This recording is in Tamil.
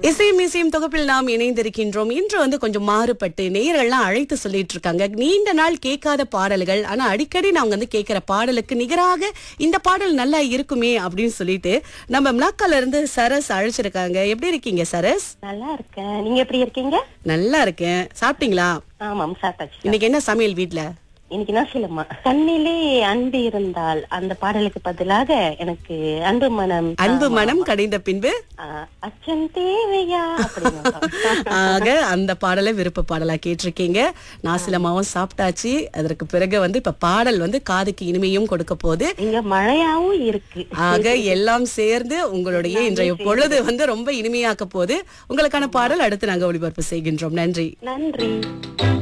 இசையும் இசையும் தொகுப்பில் நாம் இணைந்திருக்கின்றோம் இன்று வந்து கொஞ்சம் மாறுபட்டு நேயர்கள்லாம் அழைத்து சொல்லிட்டு இருக்காங்க நீண்ட நாள் கேட்காத பாடல்கள் ஆனா அடிக்கடி நாங்க வந்து கேட்கிற பாடலுக்கு நிகராக இந்த பாடல் நல்லா இருக்குமே அப்படின்னு சொல்லிட்டு நம்ம மிளாக்கால இருந்து சரஸ் அழைச்சிருக்காங்க எப்படி இருக்கீங்க சரஸ் நல்லா இருக்கேன் நீங்க எப்படி இருக்கீங்க நல்லா இருக்கேன் சாப்பிட்டீங்களா ஆமாம் சாப்பிட்டாச்சு இன்னைக்கு என்ன சமையல் வீட்ல இன்னைக்கு நான் சொல்லுமா கண்ணிலே அன்பு இருந்தால் அந்த பாடலுக்கு பதிலாக எனக்கு அன்பு மனம் அன்பு மனம் கடைந்த பின்பு ஆ, அச்சம் தேவையா அப்படின்னு ஆக அந்த பாடலை விருப்ப பாடலா கேட்டிருக்கீங்க நாசிலமாவும் சாப்பிட்டாச்சு அதற்கு பிறகு வந்து இப்ப பாடல் வந்து காதுக்கு இனிமையும் கொடுக்க போகுது இங்க மழையாவும் இருக்கு ஆக எல்லாம் சேர்ந்து உங்களுடைய இன்றைய பொழுது வந்து ரொம்ப இனிமையாக்க போகுது உங்களுக்கான பாடல் அடுத்து நாங்க ஒளிபரப்பு செய்கின்றோம் நன்றி நன்றி